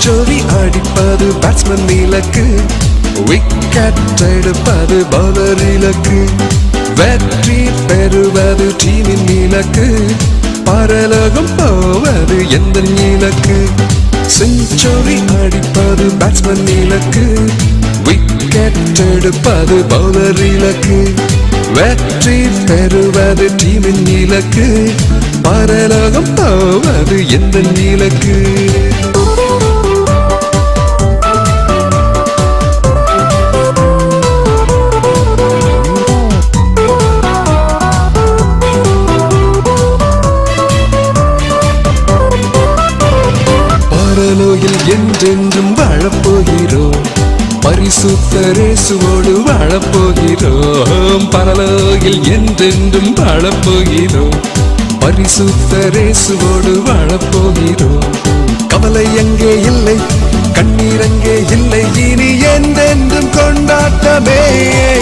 century அடிப்பது batsman இலக்கு wicket எடுப்பது பவுலர் இலக்கு வெற்றி பெறுவது டீமின் இலக்கு பரலோகம் போவது எந்த இலக்கு செஞ்சுரி அடிப்பது பேட்ஸ்மேன் இலக்கு விக்கெட் எடுப்பது பவுலர் இலக்கு வெற்றி பெறுவது டீமின் இலக்கு பரலோகம் போவது எந்த இலக்கு பரலோகில் என்றென்றும் வாழப்போகிறோம் பரிசுத்தரேசுவோடு வாழப்போகிறோம் பரலோகில் என்றென்றும் வாழப்போகிறோம் பரிசுத்தரேசுவோடு வாழப்போகிறோம் கவலை எங்கே இல்லை கண்ணீர் அங்கே இல்லை இனி என்றென்றும் கொண்டாட்டமே